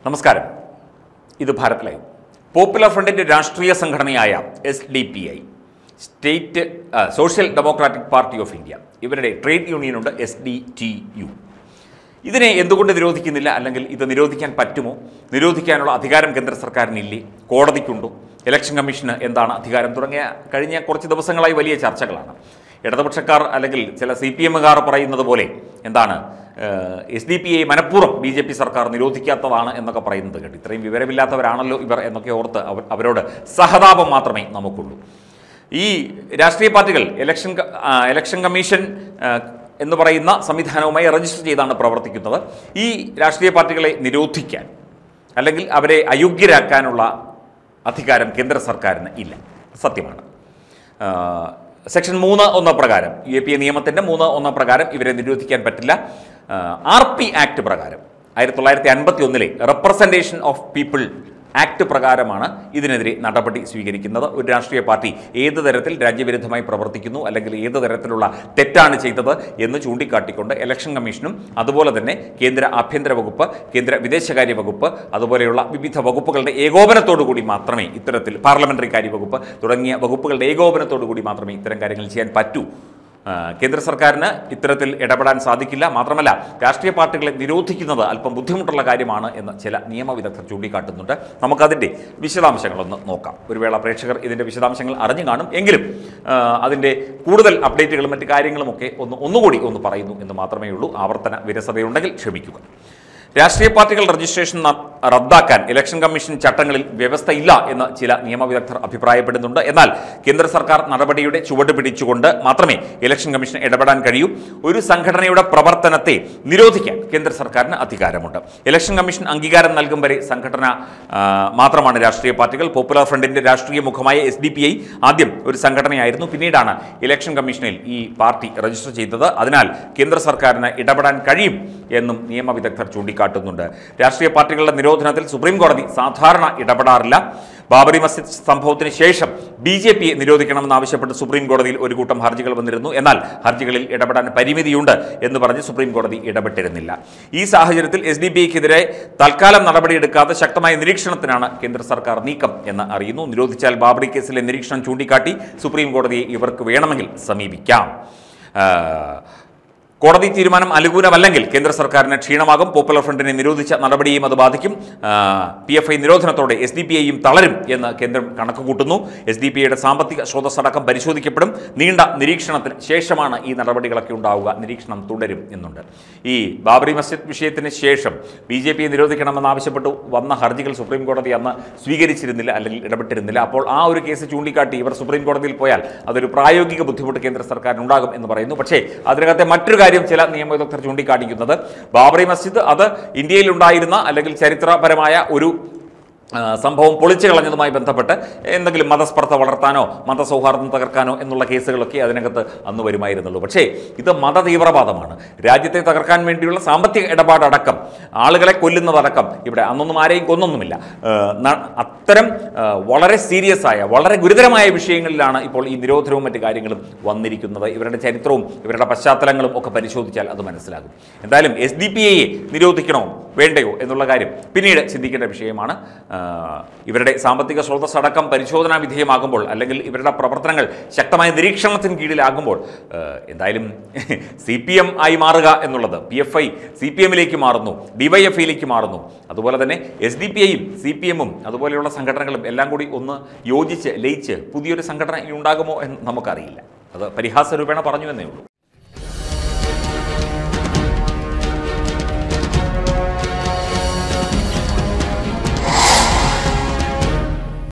നമസ്കാരം ഇത് Bharat live popular ഫ്രണ്ടിന്റെ രാഷ്ട്രീയ സംഘടനയായ S D P I state ആ, social democratic party of India ഇവരുടെ ട്രേഡ് യൂണിയനുണ്ട് എസ് ഡി ടി യു ഇതിനെ എന്തുകൊണ്ട് നിരോധിക്കുന്നില്ല അല്ലെങ്കിൽ ഇത് നിരോധിക്കാൻ പറ്റുമോ നിരോധിക്കാനുള്ള അധികാരം കേന്ദ്ര സർക്കാരിനില്ലേ കോടതിക്കുണ്ടോ ഇലക്ഷൻ കമ്മീഷന് എന്താണ് അധികാരം തുടങ്ങിയ കഴിഞ്ഞ കുറച്ച് ദിവസങ്ങളായി വലിയ ചർച്ചകളാണ് ഇടതുപക്ഷക്കാർ അല്ലെങ്കിൽ ചില സി പി എമ്മുകാർ പറയുന്നത് പോലെ എന്താണ് എസ് ഡി പി ഐ മനഃപൂർവ്വം ബി ജെ പി സർക്കാർ നിരോധിക്കാത്തതാണ് എന്നൊക്കെ പറയുന്നത് കേട്ടു ഇത്രയും വിവരമില്ലാത്തവരാണല്ലോ ഇവർ എന്നൊക്കെ ഓർത്ത് അവർ- അവരോട് സഹതാപം മാത്രമേ നമുക്കുള്ളൂ ഈ രാഷ്ട്രീയ പാർട്ടികൾ ഇലക്ഷൻ ക- ആ, ഇലക്ഷൻ കമ്മീഷൻ ആ, എന്ന് പറയുന്ന സംവിധാനവുമായി രജിസ്റ്റർ ചെയ്താണ് പ്രവർത്തിക്കുന്നത് ഈ രാഷ്ട്രീയ പാർട്ടികളെ നിരോധിക്കാൻ അല്ലെങ്കിൽ അവരെ അയോഗ്യരാക്കാനുള്ള അധികാരം കേന്ദ്ര സർക്കാരിന് ഇല്ല സത്യമാണ് ആ, സെക്ഷൻ മൂന്ന് ഒന്ന് പ്രകാരം യു എ പി എ നിയമത്തിൻ്റെ മൂന്ന് ഒന്ന് പ്രകാരം ഇവരെ നിരോധിക്കാൻ പറ്റില്ല ആർ പി ആക്ട് പ്രകാരം ആയിരത്തി തൊള്ളായിരത്തി അൻപത്തി ഒന്നിലെ റെപ്രസെൻറ്റേഷൻ ഓഫ് പീപ്പിൾ ആക്ട് പ്രകാരമാണ് ഇതിനെതിരെ നടപടി സ്വീകരിക്കുന്നത് ഒരു രാഷ്ട്രീയ പാർട്ടി ഏത് തരത്തിൽ രാജ്യവിരുദ്ധമായി പ്രവർത്തിക്കുന്നു അല്ലെങ്കിൽ ഏത് തരത്തിലുള്ള തെറ്റാണ് ചെയ്തത് എന്ന് ചൂണ്ടിക്കാട്ടിക്കൊണ്ട് ഇലക്ഷൻ കമ്മീഷനും അതുപോലെ തന്നെ കേന്ദ്ര ആഭ്യന്തര വകുപ്പ് കേന്ദ്ര വിദേശകാര്യ വകുപ്പ് അതുപോലെയുള്ള വിവിധ വകുപ്പുകളുടെ ഏകോപനത്തോടു കൂടി മാത്രമേ ഇത്തരത്തിൽ പാർലമെന്ററി കാര്യ വകുപ്പ് തുടങ്ങിയ വകുപ്പുകളുടെ ഏകോപനത്തോടു കൂടി മാത്രമേ ഇത്തരം കാര്യങ്ങൾ ചെയ്യാൻ പറ്റൂ ആ, കേന്ദ്ര സർക്കാരിന് ഇത്തരത്തിൽ ഇടപെടാൻ സാധിക്കില്ല മാത്രമല്ല രാഷ്ട്രീയ പാർട്ടികളെ നിരോധിക്കുന്നത് അല്പം ബുദ്ധിമുട്ടുള്ള കാര്യമാണ് എന്ന് ചില നിയമവിദഗ്ധർ ചൂണ്ടിക്കാട്ടുന്നുണ്ട് നമുക്കതിൻ്റെ വിശദാംശങ്ങളൊന്ന് നോക്കാം ഒരു വേള പ്രേക്ഷകർ ഇതിൻ്റെ വിശദാംശങ്ങൾ അറിഞ്ഞു കാണും എങ്കിലും ആ, അതിൻ്റെ കൂടുതൽ അപ്ഡേറ്റുകളും മറ്റു കാര്യങ്ങളുമൊക്കെ ഒന്ന് ഒന്നുകൂടി ഒന്ന് പറയുന്നു എന്ന് മാത്രമേ ഉള്ളൂ ആവർത്തന വിരസതയുണ്ടെങ്കിൽ ക്ഷമിക്കുക രാഷ്ട്രീയ പാർട്ടികൾ രജിസ്ട്രേഷൻ ന- റദ്ദാക്കാൻ ഇലക്ഷൻ കമ്മീഷൻ ചട്ടങ്ങളിൽ വ്യവസ്ഥയില്ല എന്ന് ചില നിയമവിദഗ്ധർ അഭിപ്രായപ്പെടുന്നുണ്ട് എന്നാൽ കേന്ദ്ര സർക്കാർ നടപടിയുടെ ചുവട് പിടിച്ചുകൊണ്ട് മാത്രമേ ഇലക്ഷൻ കമ്മീഷൻ ഇടപെടാൻ കഴിയൂ ഒരു സംഘടനയുടെ പ്രവർത്തനത്തെ നിരോധിക്കാൻ കേന്ദ്ര സർക്കാരിന് അധികാരമുണ്ട് ഇലക്ഷൻ കമ്മീഷൻ അംഗീകാരം നൽകും വരെ സംഘടന ആ, മാത്രമാണ് രാഷ്ട്രീയ പാർട്ടികൾ പോപ്പുലർ ഫ്രണ്ടിന്റെ രാഷ്ട്രീയ മുഖമായ എസ് ഡി പി ഐ ആദ്യം ഒരു സംഘടനയായിരുന്നു പിന്നീടാണ് ഇലക്ഷൻ കമ്മീഷനിൽ ഈ പാർട്ടി രജിസ്റ്റർ ചെയ്തത് അതിനാൽ കേന്ദ്ര സർക്കാരിന് ഇടപെടാൻ കഴിയും എന്നും നിയമവിദഗ്ധർ ചൂണ്ടിക്കാട്ടുന്നുണ്ട് രാഷ്ട്രീയ പാർട്ടികളുടെ നിരോധനത്തിൽ സുപ്രീം കോടതി സാധാരണ ഇടപെടാറില്ല ബാബറി മസ്ജിദ് സംഭവത്തിന് ശേഷം ബി ജെ പിയെ നിരോധിക്കണമെന്നാവശ്യപ്പെട്ട് സുപ്രീം കോടതിയിൽ ഒരു കൂട്ടം ഹർജികൾ വന്നിരുന്നു എന്നാൽ ഹർജികളിൽ ഇടപെടാൻ പരിമിതിയുണ്ട് എന്ന് പറഞ്ഞ് സുപ്രീം കോടതി ഇടപെട്ടിരുന്നില്ല ഈ സാഹചര്യത്തിൽ എസ് ഡി ബി ഐക്കെതിരെ തൽക്കാലം നടപടിയെടുക്കാതെ ശക്തമായ നിരീക്ഷണത്തിനാണ് കേന്ദ്ര സർക്കാർ നീക്കം എന്ന് അറിയുന്നു നിരോധിച്ചാൽ ബാബറി കേസിലെ നിരീക്ഷണം ചൂണ്ടിക്കാട്ടി സുപ്രീം കോടതിയെ ഇവർക്ക് വേണമെങ്കിൽ സമീപിക്കാം ആ, കോടതി തീരുമാനം അനുകൂലമല്ലെങ്കിൽ കേന്ദ്ര സർക്കാരിന് ക്ഷീണമാകും പോപ്പുലർ ഫ്രണ്ടിനെ നിരോധിച്ച നടപടിയും അത് ബാധിക്കും പി എഫ് ഐ നിരോധനത്തോടെ എസ് ഡി പി ഐയും തളരും എന്ന് കേന്ദ്രം കണക്ക് കൂട്ടുന്നു എസ് ഡി പി ഐയുടെ സാമ്പത്തിക സ്രോതസ്സടക്കം പരിശോധിക്കപ്പെടും നീണ്ട നിരീക്ഷണത്തിന് ശേഷമാണ് ഈ നടപടികളൊക്കെ ഉണ്ടാവുക നിരീക്ഷണം തുടരും എന്നുണ്ട് ഈ ബാബറി മസ്ജിദ് വിഷയത്തിന് ശേഷം ബി ജെ പിയെ നിരോധിക്കണമെന്നാവശ്യപ്പെട്ടു വന്ന ഹർജികൾ സുപ്രീം കോടതി അന്ന് സ്വീകരിച്ചിരുന്നില്ല അല്ലെങ്കിൽ ഇടപെട്ടിരുന്നില്ല അപ്പോൾ ആ ഒരു കേസ് ചൂണ്ടിക്കാട്ടി ഇവർ സുപ്രീം കോടതിയിൽ പോയാൽ അതൊരു പ്രായോഗിക ബുദ്ധിമുട്ട് കേന്ദ്ര സർക്കാരിനുണ്ടാകും എന്ന് പറയുന്നു പക്ഷേ അതിനകത്തെ മറ്റൊരു കാര്യം ചില നിയമവിദഗ്ധർ ചൂണ്ടിക്കാണിക്കുന്നത് ബാബറി മസ്ജിദ് അത് ഇന്ത്യയിൽ ഉണ്ടായിരുന്ന അല്ലെങ്കിൽ ചരിത്രപരമായ ഒരു ആ, സംഭവം പൊളിച്ചു കളഞ്ഞതുമായി ബന്ധപ്പെട്ട് എന്തെങ്കിലും മതസ്പർദ്ധ വളർത്താനോ മതസൗഹാർദ്ദം തകർക്കാനോ എന്നുള്ള കേസുകളൊക്കെ അതിനകത്ത് അന്ന് വരുമായിരുന്നുള്ളൂ പക്ഷേ ഇത് മതതീവ്രവാദമാണ് രാജ്യത്തെ തകർക്കാൻ വേണ്ടിയുള്ള സാമ്പത്തിക ഇടപാടടക്കം ആളുകളെ കൊല്ലുന്നതടക്കം ഇവിടെ അന്നൊന്നും ആരെയും കൊന്നൊന്നുമില്ല ആ, ന- അത്തരം ആ, വളരെ സീരിയസ് ആയ വളരെ ഗുരുതരമായ വിഷയങ്ങളിലാണ് ഇപ്പോൾ ഈ നിരോധനവും മറ്റു കാര്യങ്ങളും വന്നിരിക്കുന്നത് ഇവരുടെ ചരിത്രവും ഇവരുടെ പശ്ചാത്തലങ്ങളും ഒക്കെ പരിശോധിച്ചാൽ അത് മനസ്സിലാകും എന്തായാലും എസ് ഡി പി ഐയെ നിരോധിക്കണോ വേണ്ടയോ എന്നുള്ള കാര്യം പിന്നീട് ചിന്തിക്കേണ്ട വിഷയമാണ് ആ, ഇവരുടെ സാമ്പത്തിക സ്രോതസ് അടക്കം പരിശോധനാ വിധേയമാകുമ്പോൾ അല്ലെങ്കിൽ ഇവരുടെ പ്രവർത്തനങ്ങൾ ശക്തമായ നിരീക്ഷണത്തിന് കീഴിലാകുമ്പോൾ ആ, എന്തായാലും സി പി എം ആയി മാറുക എന്നുള്ളത് P F I C P എമ്മിലേക്ക് മാറുന്നു ഡിവൈഎഫ് ഐയിലേക്ക് മാറുന്നു അതുപോലെ തന്നെ എസ് ഡി പി ഐയും സി പി എമ്മും അതുപോലെയുള്ള സംഘടനകളും എല്ലാം കൂടി ഒന്ന് യോജിച്ച് ലയിച്ച് പുതിയൊരു സംഘടന ഇനി ഉണ്ടാകുമോ എന്ന് നമുക്കറിയില്ല അത് പരിഹാസ രൂപേണ പറഞ്ഞു എന്നേ ഉള്ളൂ